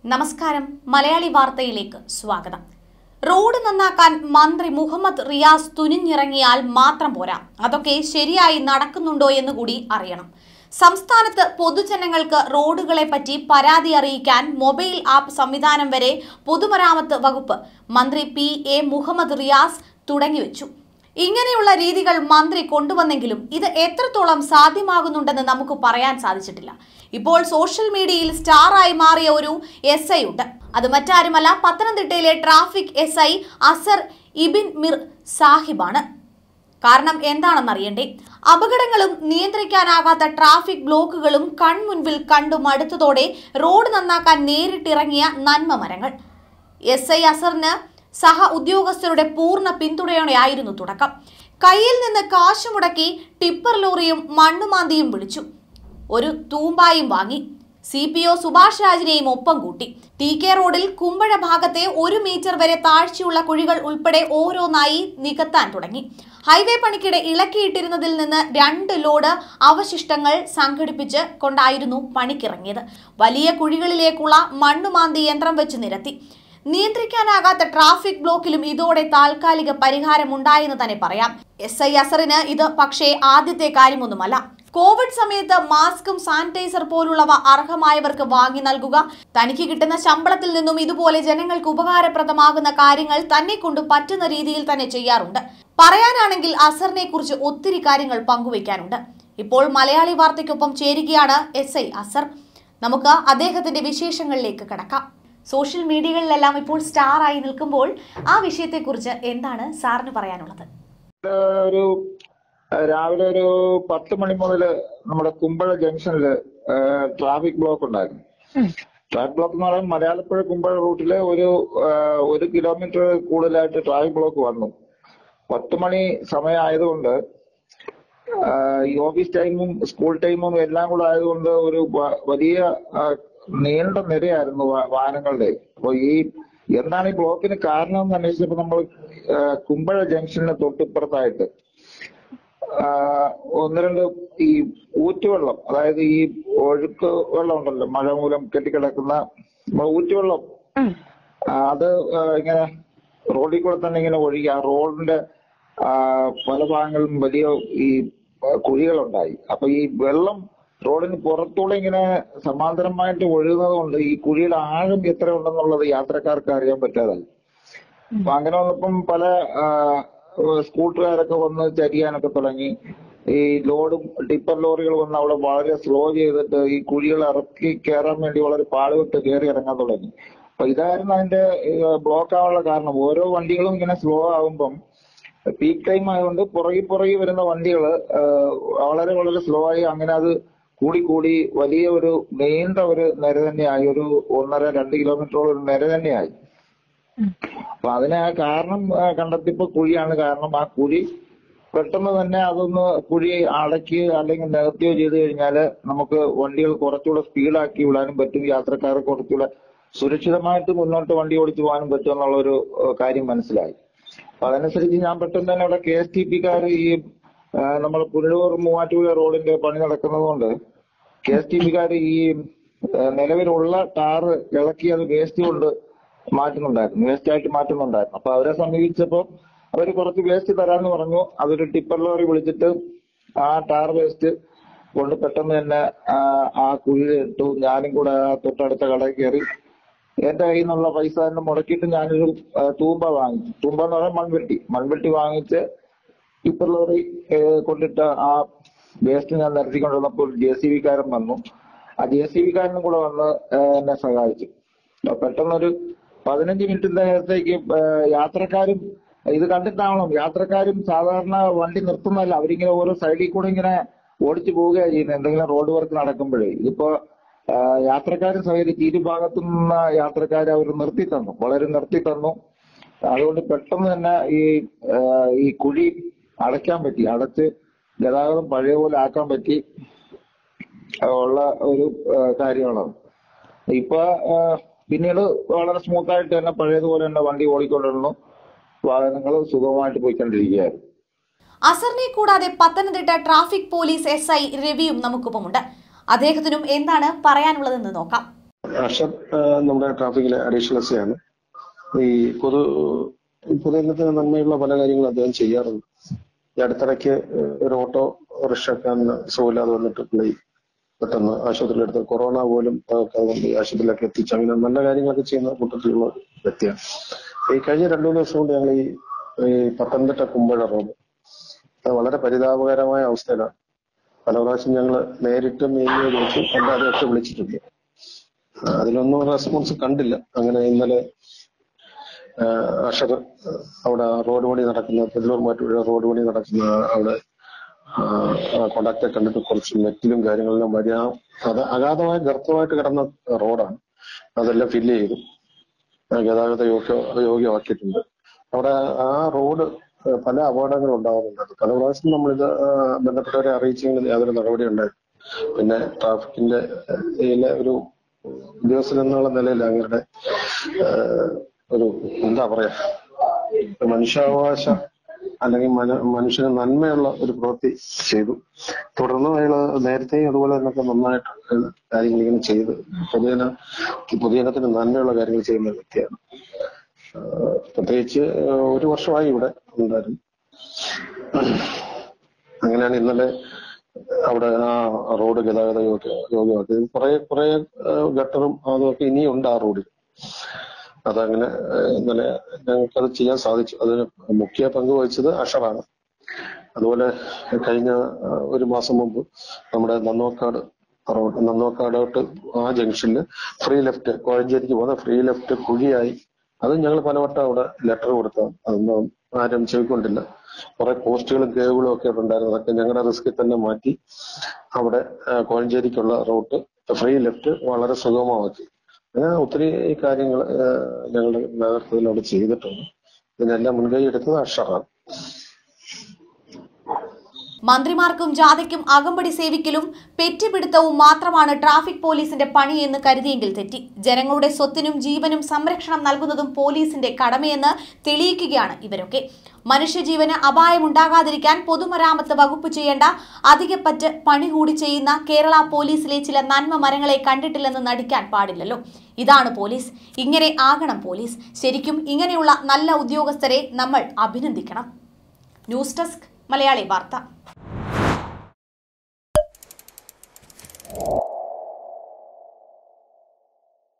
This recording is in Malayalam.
നമസ്കാരം മലയാളി വാർത്തയിലേക്ക് സ്വാഗതം റോഡ് നന്നാക്കാൻ മന്ത്രി മുഹമ്മദ് റിയാസ് തുനിഞ്ഞിറങ്ങിയാൽ മാത്രം പോരാ അതൊക്കെ ശരിയായി നടക്കുന്നുണ്ടോ എന്ന് കൂടി അറിയണം സംസ്ഥാനത്ത് പൊതുജനങ്ങൾക്ക് റോഡുകളെ പറ്റി പരാതി അറിയിക്കാൻ മൊബൈൽ ആപ്പ് സംവിധാനം വരെ പൊതുമരാമത്ത് വകുപ്പ് മന്ത്രി പി എ മുഹമ്മദ് റിയാസ് തുടങ്ങിവെച്ചു ഇങ്ങനെയുള്ള രീതികൾ മന്ത്രി കൊണ്ടുവന്നെങ്കിലും ഇത് എത്രത്തോളം സാധ്യമാകുന്നുണ്ടെന്ന് നമുക്ക് പറയാൻ സാധിച്ചിട്ടില്ല ഇപ്പോൾ സോഷ്യൽ മീഡിയയിൽ സ്റ്റാറായി മാറിയ ഒരു എസ് ഐ ഉണ്ട് അത് മറ്റാരുമല്ല പത്തനംതിട്ടയിലെ traffic S I Azar Ibin Mir സാഹിബാണ് കാരണം എന്താണെന്നറിയണ്ടേ അപകടങ്ങളും നിയന്ത്രിക്കാനാകാത്ത ട്രാഫിക് ബ്ലോക്കുകളും കൺമുൻപിൽ കണ്ടു മടുത്തതോടെ റോഡ് നന്നാക്കാൻ നേരിട്ടിറങ്ങിയ നന്മ മരങ്ങൾ എസ് ഐ അസറിന് സഹ ഉദ്യോഗസ്ഥരുടെ പൂർണ്ണ പിന്തുണയോടെയായിരുന്നു തുടക്കം കയ്യിൽ നിന്ന് കാശ് മുടക്കി ടിപ്പർ ലോറിയും മണ്ണുമാന്തിയും വിളിച്ചു ഒരു തൂമ്പായും വാങ്ങി സി പി ഒ സുഭാഷ് രാജിനെയും ഒപ്പം കൂട്ടി ടി കെ റോഡിൽ കുമ്പഴ ഭാഗത്തെ ഒരു മീറ്റർ വരെ താഴ്ചയുള്ള കുഴികൾ ഉൾപ്പെടെ ഓരോന്നായി നികത്താൻ തുടങ്ങി ഹൈവേ പണിക്കിടെ ഇളക്കിയിട്ടിരുന്നതിൽ നിന്ന് രണ്ട് ലോഡ് അവശിഷ്ടങ്ങൾ സംഘടിപ്പിച്ച് കൊണ്ടായിരുന്നു പണിക്കിറങ്ങിയത് വലിയ കുഴികളിലേക്കുള്ള മണ്ണുമാന്തി യന്ത്രം വെച്ച് നിരത്തി നിയന്ത്രിക്കാനാകാത്ത ട്രാഫിക് ബ്ലോക്കിലും ഇതോടെ താൽക്കാലിക പരിഹാരം ഉണ്ടായെന്ന് തന്നെ പറയാം എസ് ഐ അസറിന് ഇത് പക്ഷേ ആദ്യത്തെ കാര്യമൊന്നുമല്ല കോവിഡ് സമയത്ത് മാസ്കും സാനിറ്റൈസർ പോലുള്ളവ അർഹമായവർക്ക് വാങ്ങി നൽകുക തനിക്ക് കിട്ടുന്ന ശമ്പളത്തിൽ നിന്നും ഇതുപോലെ ജനങ്ങൾക്ക് ഉപകാരപ്രദമാകുന്ന കാര്യങ്ങൾ തന്നെ കൊണ്ട് പറ്റുന്ന രീതിയിൽ തന്നെ ചെയ്യാറുണ്ട് പറയാനാണെങ്കിൽ അസറിനെ കുറിച്ച് ഒത്തിരി കാര്യങ്ങൾ പങ്കുവയ്ക്കാനുണ്ട് ഇപ്പോൾ മലയാളി വാർത്തയ്ക്കൊപ്പം ചേരുകയാണ് എസ് ഐ അസർ നമുക്ക് അദ്ദേഹത്തിന്റെ വിശേഷങ്ങളിലേക്ക് കടക്കാം സോഷ്യൽ മീഡിയകളിലെല്ലാം ഇപ്പോൾ സ്റ്റാർ ആയി നിൽക്കുമ്പോൾ ആ വിഷയത്തെക്കുറിച്ച് എന്താണ് സാറിന് പറയാനുള്ളത് ഒരു ഏഹ് രാവിലെ ഒരു പത്ത് മണി മുതൽ നമ്മുടെ കുമ്പഴ ജംഗ്ഷനിൽ ട്രാഫിക് ബ്ലോക്ക് ഉണ്ടായിരുന്നു ട്രാഫിക് ബ്ലോക്ക് എന്ന് പറയുമ്പോൾ മലയാളപ്പുഴ കുമ്പഴ റൂട്ടില് ഒരു ഏഹ് ഒരു കിലോമീറ്റർ കൂടുതലായിട്ട് ട്രാഫിക് ബ്ലോക്ക് വന്നു പത്ത് മണി സമയമായതുകൊണ്ട് ഏഹ് ഈ ഓഫീസ് ടൈമും സ്കൂൾ ടൈമും എല്ലാം കൂടെ ആയതുകൊണ്ട് ഒരു വ- വലിയ ഏഹ് നീണ്ട നിരയായിരുന്നു വാ- വാഹനങ്ങളുടെ അപ്പൊ ഈ എന്താണ് ഈ ബ്ലോക്കിന് കാരണം എന്ന് അന്വേഷിച്ചപ്പോ നമ്മൾ ഏഹ് കുമ്പഴ ജംഗ്ഷന് തൊട്ടിപ്പുറത്തായിട്ട് ആഹ് ഒന്ന് രണ്ട് ഈ ഊറ്റുവെള്ളം അതായത് ഈ ഒഴുക്ക് വെള്ളം ഉണ്ടല്ലോ മഴ മൂലം കെട്ടിക്കിടക്കുന്ന നമ്മളെ ഊറ്റുവെള്ളം ആ, അത് ആ, ഇങ്ങനെ റോഡിൽ കൂടെ തന്നെ ഇങ്ങനെ ഒഴുകി ആ റോഡിന്റെ ആ, പല ഭാഗങ്ങളിലും വലിയ ഈ ആ, കുഴികളുണ്ടായി അപ്പൊ ഈ വെള്ളം റോഡിന് പുറത്തൂടെ ഇങ്ങനെ സമാന്തരമായിട്ട് ഒഴുകുന്നത് കൊണ്ട് ഈ കുഴിയുടെ ആഴം എത്ര ഉണ്ടെന്നുള്ളത് യാത്രക്കാർക്ക് അറിയാൻ പറ്റാതായി അപ്പൊ അങ്ങനെ വന്നപ്പം പല ആ, സ്കൂട്ടറുകാരൊക്കെ വന്ന് ചരിയാനൊക്കെ തുടങ്ങി ഈ ലോഡും ടിപ്പർ ലോറികൾ വന്ന് അവിടെ വളരെ സ്ലോ ചെയ്തിട്ട് ഈ കുഴികൾ ഇറക്കി കയറാൻ വേണ്ടി വളരെ പാടുപെട്ട് കയറി ഇറങ്ങാൻ തുടങ്ങി അപ്പൊ ഇതായിരുന്നു അതിന്റെ ബ്ലോക്ക് ആവാനുള്ള കാരണം ഓരോ വണ്ടികളും ഇങ്ങനെ സ്ലോ ആകുമ്പം പീക്ക് ടൈം ആയതുകൊണ്ട് പുറകിൽ പുറകിൽ വരുന്ന വണ്ടികൾ വളരെ വളരെ സ്ലോ ആയി അങ്ങനെ അത് കൂടി കൂടി വലിയ ഒരു നീണ്ട ഒരു നിര തന്നെയായി ഒരു ഒന്നര രണ്ട് കിലോമീറ്ററോളം ഒരു നിര തന്നെയായി അപ്പൊ അതിന് ആ കാരണം ആ, കണ്ടെത്തിയപ്പോ കുഴിയാണ് കാരണം ആ കുഴി പെട്ടെന്ന് തന്നെ അതൊന്ന് കുഴി അടയ്ക്കുകയോ അല്ലെങ്കിൽ നികത്തുകയോ ചെയ്ത് കഴിഞ്ഞാൽ നമുക്ക് വണ്ടികൾ കുറച്ചുകൂടെ സ്പീഡാക്കി വിടാനും പറ്റും യാത്രക്കാരെ കുറച്ചുകൂടെ സുരക്ഷിതമായിട്ട് മുന്നോട്ട് വണ്ടി ഓടിച്ചു പോകാനും പറ്റും എന്നുള്ള ഒരു ഏഹ്, കാര്യം മനസ്സിലായി അപ്പൊ അതനുസരിച്ച് ഞാൻ പെട്ടെന്ന് തന്നെ അവിടെ കെ എസ് ടി പിക്കാർ ഈ നമ്മൾ പുനലൂർ മൂവാറ്റുപുഴ റോഡിന്റെ പണി നടക്കുന്നത് കൊണ്ട് കെ എസ് ടി പിക്കാർ ഈ ഏഹ്, നിലവിലുള്ള ടാറ് ഇളക്കി അത് വേസ്റ്റ് കൊണ്ട് മാറ്റുന്നുണ്ടായിരുന്നു വേസ്റ്റ് ആയിട്ട് മാറ്റുന്നുണ്ടായിരുന്നു അപ്പൊ അവരെ സമീപിച്ചപ്പോ അവര് കുറച്ച് വേസ്റ്റ് തരാന്ന് പറഞ്ഞു അതൊരു ടിപ്പർ ലോറി വിളിച്ചിട്ട് ആ ടാർ വേസ്റ്റ് കൊണ്ട് പെട്ടെന്ന് തന്നെ ആ, ആ കുഴിയിൽ ഇട്ടു ഞാനും കൂടെ ആ തൊട്ടടുത്ത കടയിൽ കയറി എന്റെ കയ്യിൽ നിന്നുള്ള പൈസ തന്നെ മുടക്കിയിട്ട് ഞാനൊരു ആ, തൂമ്പ വാങ്ങിച്ചു തൂമ്പ എന്ന് പറഞ്ഞാൽ മൺവെട്ടി മൺവെട്ടി വാങ്ങിച്ച് ടിപ്പർ ലോറി ഏഹ്, കൊണ്ടിട്ട് ആ വേസ്റ്റ് ഞാൻ നിരത്തിക്കൊണ്ടിരുന്നപ്പോൾ ജെ സി ബിക്കാരൻ വന്നു ആ ജെ സി ബിക്കാരനും കൂടെ വന്ന് ഏഹ്, എന്നെ സഹായിച്ചു അപ്പൊ പെട്ടെന്നൊരു പതിനഞ്ച് മിനിറ്റ് നേരത്തേക്ക് ഏഹ്, യാത്രക്കാരും ഇത് കണ്ടിട്ടാവണം യാത്രക്കാരും സാധാരണ വണ്ടി നിർത്തുന്നതല്ല അവരിങ്ങനെ ഓരോ സൈഡിൽ കൂടെ ഇങ്ങനെ ഓടിച്ചു പോവുകയാണ് ചെയ്യുന്നത് എന്തെങ്കിലും റോഡ് വർക്ക് നടക്കുമ്പോഴേ ഇതിപ്പോ ആ, യാത്രക്കാരും സഹകരിച്ച് ഇരുഭാഗത്തു നിന്ന് യാത്രക്കാരെ അവർ നിർത്തി തന്നു വളരെ നിർത്തി തന്നു അതുകൊണ്ട് പെട്ടെന്ന് തന്നെ ഈ ആ, ഈ കുഴി അടയ്ക്കാൻ പറ്റി അടച്ച് ഗതാഗതം പഴയ പോലെ ആക്കാൻ പറ്റി ആ, ഉള്ള ഒരു ആ, കാര്യമാണത് ഇപ്പൊ ആ, പിന്നീട് വളരെ സ്മൂത്ത് ആയിട്ട് തന്നെ പഴയതുപോലെ തന്നെ വണ്ടി ഓടിക്കൊണ്ടിരുന്നു വാഹനങ്ങൾ സുഗമമായിട്ട് പോയിക്കൊണ്ടിരിക്കുകയായിരുന്നു അസറിനെ കൂടാതെ Pathanamthitta traffic police S I രവിയും നമുക്കൊപ്പമുണ്ട് അദ്ദേഹത്തിനും എന്താണ് പറയാനുള്ളതെന്ന് നോക്കാം അഷർ ആ, നമ്മുടെ ട്രാഫിക്കിലെ അഡീഷണൽ എസ് ആണ് ഈ പൊതു പൊതുജനത്തിന് നന്മയുള്ള പല കാര്യങ്ങളും അദ്ദേഹം ചെയ്യാറുണ്ട് ഈ അടുത്തിടയ്ക്ക് ഒരു ഓട്ടോ റിക്ഷക്കാരന് സുഖമില്ലാതെ വന്നിട്ട് പുള്ളി പെട്ടെന്ന് ആശുപത്രിയിൽ എടുത്ത് കൊറോണ പോലും അതൊക്കെ കൊണ്ട് ഈ ആശുപത്രിയിലൊക്കെ എത്തിച്ച് അങ്ങനെ നല്ല കാര്യങ്ങളൊക്കെ ചെയ്യുന്ന കൂട്ടത്തിലുള്ള വ്യക്തിയാണ് ഈ കഴിഞ്ഞ രണ്ടു മൂന്ന് ദിവസം കൊണ്ട് ഞങ്ങൾ ഈ ഈ പത്തനംതിട്ട കുമ്പഴ റോഡ് അത് വളരെ പരിതാപകരമായ അവസ്ഥയിലാണ് പല പ്രാവശ്യം ഞങ്ങൾ നേരിട്ടും മെയിലിൽ വിളിച്ചു അല്ലാതെയൊക്കെ വിളിച്ചിട്ടുണ്ട് ആ, അതിലൊന്നും റെസ്പോൺസ് കണ്ടില്ല അങ്ങനെ ഇന്നലെ അഷർ അവിടെ റോഡ് പണി നടക്കുന്ന പെരിലൂർ മാറ്റൂഴ റോഡ് പണി നടക്കുന്ന അവിടെ കോണ്ടാക്ടെ കണ്ടിട്ട് കുറച്ച് നെറ്റിലും കാര്യങ്ങളിലും വലിയ അത് അഗാധമായ ഗർത്തമായിട്ട് കിടന്ന റോഡാണ് അതെല്ലാം ഫില്ല് ചെയ്തു ആ, ഗതാഗത യോഗ്യ യോഗ്യമാക്കിയിട്ടുണ്ട് അവിടെ ആ റോഡ് ഏഹ്, പല അപകടങ്ങളും ഉണ്ടാകുന്നുണ്ട് അത് പല പ്രാവശ്യം നമ്മളിത് ആ, ബന്ധപ്പെട്ടവരെ അറിയിച്ചെങ്കിലും യാതൊരു നടപടി ഉണ്ടായിരുന്നു പിന്നെ ട്രാഫിക്കിന്റെ ഏഹ്, ഇതിലെ ഒരു ഉദ്യോഗസ്ഥൻ എന്നുള്ള നിലയിൽ അവരുടെ ഏഹ്, ഒരു എന്താ പറയാ ഒരു മനുഷ്യാവകാശ അല്ലെങ്കിൽ മന- മനുഷ്യന് നന്മയുള്ള ഒരു പ്രവൃത്തി ചെയ്തു തുടർന്ന് അയാൾ നേരത്തെയും അതുപോലെ തന്നെ നന്നായിട്ട് കാര്യങ്ങൾ ഇങ്ങനെ ചെയ്ത് പൊതുജന പൊതുജനത്തിന് നന്മയുള്ള കാര്യങ്ങൾ ചെയ്യുന്ന വ്യക്തിയാണ് ആഹ് പ്രത്യേകിച്ച് ആഹ് ഒരു വർഷമായി ഇവിടെ ഉണ്ടായിരുന്നു അങ്ങനെയാണ് ഇന്നലെ അവിടെ ആ റോഡ് ഗതാഗത യോഗ്യ യോഗ്യമാക്കി കുറെ കുറെ ആഹ് ഗട്ടറും അതുമൊക്കെ ഇനിയുണ്ട് ആ റോഡിൽ അതങ്ങനെ ആഹ് ഇന്നലെ ഞങ്ങൾക്കത് ചെയ്യാൻ സാധിച്ചു അതിന് മുഖ്യ പങ്ക് വഹിച്ചത് അഷറാണ് അതുപോലെ കഴിഞ്ഞ ആഹ് ഒരു മാസം മുമ്പ് നമ്മുടെ നന്നോക്കാട് റോഡ് നന്നോക്കാടോട്ട് ആ ജംഗ്ഷനിൽ ഫ്രീ ലെഫ്റ്റ് കോഴഞ്ചേരിക്ക് പോകുന്ന ഫ്രീ ലെഫ്റ്റ് കുഴിയായി അതും ഞങ്ങൾ പലവട്ടം അവിടെ ലെറ്റർ കൊടുത്തു അതൊന്നും ആരും ചെവിക്കൊണ്ടില്ല കുറെ പോസ്റ്റുകളും കേബിളും ഒക്കെ ഉണ്ടായിരുന്നു അതൊക്കെ ഞങ്ങളുടെ റിസ്കിൽ തന്നെ മാറ്റി അവിടെ ആ, കോഴഞ്ചേരിക്കുള്ള റൂട്ട് ഫ്രീ ലെഫ്റ്റ് വളരെ സുഗമമാക്കി അങ്ങനെ ഒത്തിരി കാര്യങ്ങൾ ഞങ്ങളുടെ നേതൃത്വത്തിൽ അവിടെ ചെയ്തിട്ടുണ്ട് ഇതിനെല്ലാം മുൻകൈ എടുത്തത് അഷറാണ് മന്ത്രിമാർക്കും ജാഥയ്ക്കും അകമ്പടി സേവിക്കലും പെറ്റുപിടുത്തവും മാത്രമാണ് ട്രാഫിക് പോലീസിന്റെ പണിയെന്ന് കരുതിയെങ്കിൽ തെറ്റി ജനങ്ങളുടെ സ്വത്തിനും ജീവനും സംരക്ഷണം നൽകുന്നതും പോലീസിന്റെ കടമയെന്ന് തെളിയിക്കുകയാണ് ഇവരൊക്കെ മനുഷ്യജീവന് അപായമുണ്ടാകാതിരിക്കാൻ പൊതുമരാമത്ത് വകുപ്പ് ചെയ്യേണ്ട അധികപ്പറ്റ് പണി കൂടി ചെയ്യുന്ന കേരള പോലീസിലെ ചില നന്മ മരങ്ങളെ കണ്ടിട്ടില്ലെന്ന് നടിക്കാൻ പാടില്ലല്ലോ ഇതാണ് പോലീസ് ഇങ്ങനെ ആകണം പോലീസ് ശരിക്കും ഇങ്ങനെയുള്ള നല്ല ഉദ്യോഗസ്ഥരെ നമ്മൾ അഭിനന്ദിക്കണം ന്യൂസ് ഡെസ്ക് മലയാളി വാർത്ത